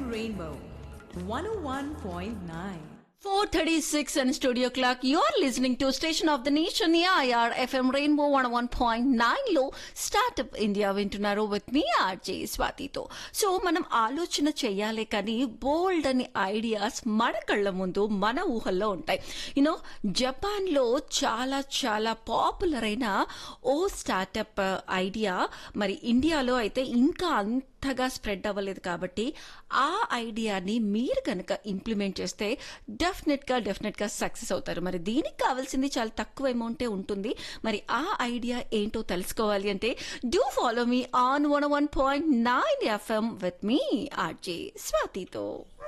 Rainbow 101.9. 436 and studio clock. You're listening to Station of the Nation AIR FM Rainbow 101.9 లో startup India వింటున్నారు with me RJ స్వాతితో so మనం ఆలోచన చేయాలి కానీ బోల్డ్ అని ఐడియాస్ మన కళ్ళ ముందు మన ఊహల్లో ఉంటాయి యూనో జపాన్లో చాలా చాలా పాపులర్ అయిన ఓ స్టార్టప్ ఐడియా మరి ఇండియాలో అయితే ఇంకా అంతగా స్ప్రెడ్ అవ్వలేదు కాబట్టి ఆ ఐడియాని మీరు కనుక ఇంప్లిమెంట్ చేస్తే డెఫినెట్ గా డెఫినెట్ గా సక్సెస్ అవుతారు మరి దీనికి కావాల్సింది చాలా తక్కువ అమౌంటే ఉంటుంది మరి ఆ ఐడియా ఏంటో తెలుసుకోవాలి అంటే do follow me on one one point nine FM with me RJ స్వాతితో